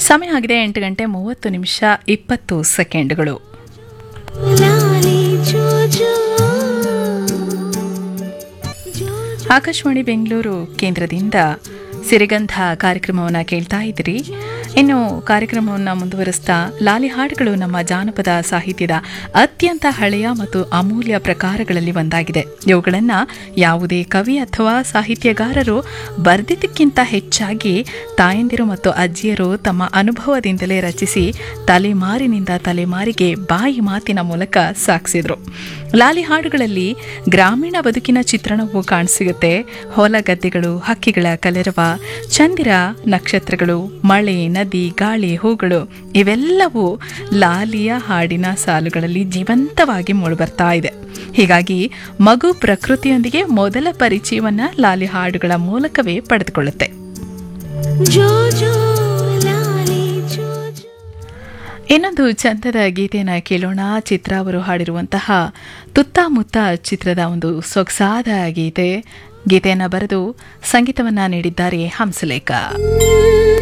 ಸಮಯ ಆಗಿದೆ ಎಂಟು ಗಂಟೆ ಮೂವತ್ತು ನಿಮಿಷ ಇಪ್ಪತ್ತು ಸೆಕೆಂಡ್ಗಳು ಲಾಲಿ ಜೋ ಜೋ ಆಕಾಶವಾಣಿ ಬೆಂಗಳೂರು ಕೇಂದ್ರದಿಂದ ಸಿರಿಗಂಧ ಕಾರ್ಯಕ್ರಮವನ್ನು ಕೇಳ್ತಾ ಇದ್ದೀರಿ ಇನ್ನು ಕಾರ್ಯಕ್ರಮವನ್ನು ಮುಂದುವರಿಸ್ತಾ ಲಾಲಿ ಹಾಡುಗಳು ನಮ್ಮ ಜಾನಪದ ಸಾಹಿತ್ಯದ ಅತ್ಯಂತ ಹಳೆಯ ಮತ್ತು ಅಮೂಲ್ಯ ಪ್ರಕಾರಗಳಲ್ಲಿ ಒಂದಾಗಿದೆ ಇವುಗಳನ್ನು ಯಾವುದೇ ಕವಿ ಅಥವಾ ಸಾಹಿತ್ಯಗಾರರು ಬರೆದಿದ್ದಕ್ಕಿಂತ ಹೆಚ್ಚಾಗಿ ತಾಯಂದಿರು ಮತ್ತು ಅಜ್ಜಿಯರು ತಮ್ಮ ಅನುಭವದಿಂದಲೇ ರಚಿಸಿ ತಲೆಮಾರಿನಿಂದ ತಲೆಮಾರಿಗೆ ಬಾಯಿ ಮಾತಿನ ಮೂಲಕ ಸಾಗಿಸಿದ್ರು ಲಾಲಿ ಹಾಡುಗಳಲ್ಲಿ ಗ್ರಾಮೀಣ ಬದುಕಿನ ಚಿತ್ರಣವು ಕಾಣಸಿಗುತ್ತೆ ಹೊಲ ಗದ್ದೆಗಳು ಹಕ್ಕಿಗಳ ಕಲರವ ಚಂದಿರ ನಕ್ಷತ್ರಗಳು ಮಳೆ ನದಿ ಗಾಳಿ ಹೂಗಳು ಇವೆಲ್ಲವೂ ಲಾಲಿಯ ಹಾಡಿನ ಸಾಲುಗಳಲ್ಲಿ ಜೀವಂತವಾಗಿ ಮೂಡಿಬರ್ತಾ ಇದೆ ಹೀಗಾಗಿ ಮಗು ಪ್ರಕೃತಿಯೊಂದಿಗೆ ಮೊದಲ ಪರಿಚಯವನ್ನ ಲಾಲಿ ಹಾಡುಗಳ ಮೂಲಕವೇ ಪಡೆದುಕೊಳ್ಳುತ್ತೆ ಜೋ ಜೋ ಲಾಲಿ ಜೋ ಜೋ ಇನ್ನೊಂದು ಚಂದದ ಗೀತೆಯನ್ನು ಕೇಳೋಣ ಚಿತ್ರ ಅವರು ಹಾಡಿರುವಂತಹ ತುತ್ತಮುತ್ತ ಚಿತ್ರದ ಒಂದು ಸೊಗಸಾದ ಗೀತೆ ಗೀತೆಯನ್ನು ಬರೆದು ಸಂಗೀತವನ್ನ ನೀಡಿದ್ದಾರೆ ಹಂಸಲೇಖ